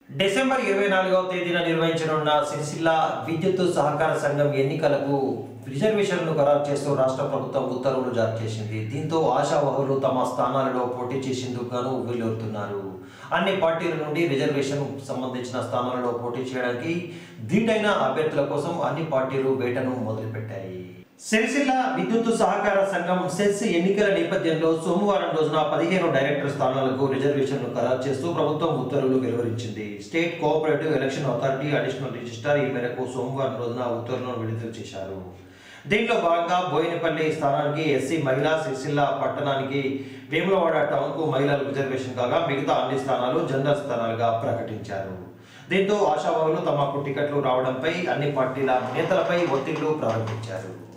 December ఇరవై నాలుగవ తేదీన నిర్వహించనున్న సిరిసిల్ల విద్యుత్ సహకార సంఘం ఎన్నికలకు రిజర్వేషన్లు ఖరారు చేస్తూ రాష్ట్ర ప్రభుత్వం ఉత్తర్వులు జారీ చేసింది దీంతో ఆశావహులు తమ స్థానాలలో పోటీ చేసేందుకు గాను వెల్లుతున్నారు అన్ని పార్టీల నుండి రిజర్వేషన్ సంబంధించిన స్థానాలలో పోటీ చేయడానికి ధీటైన అభ్యర్థుల కోసం అన్ని పార్టీలు వేటను మొదలుపెట్టాయి సిరిసిల్ల విద్యుత్ సహకార సంఘం సెస్ ఎన్నికల నేపథ్యంలో సోమవారం రోజున పదిహేను డైరెక్టర్ స్థానాలకు రిజర్వేషన్లు ఖరారు చేస్తూ ప్రభుత్వం ఉత్తర్వులు వెలువరించింది state cooperative election authority additional registrar ఈ మేరకు సోమవారం రోజున ఉత్తర్వులను విడుదల చేశారు దీంట్లో భాగంగా బోయినపల్లి స్థానానికి ఎస్సీ మహిళా సిరిసిల్ల పట్టణానికి వేములవాడ టౌన్కు మహిళలకు రిజర్వేషన్ కాగా మిగతా అన్ని స్థానాలు జనరల్ స్థానాలుగా ప్రకటించారు దీంతో ఆశావాహులు తమకు టికెట్లు రావడంపై అన్ని పార్టీల నేతలపై ఒత్తిళ్లు ప్రారంభించారు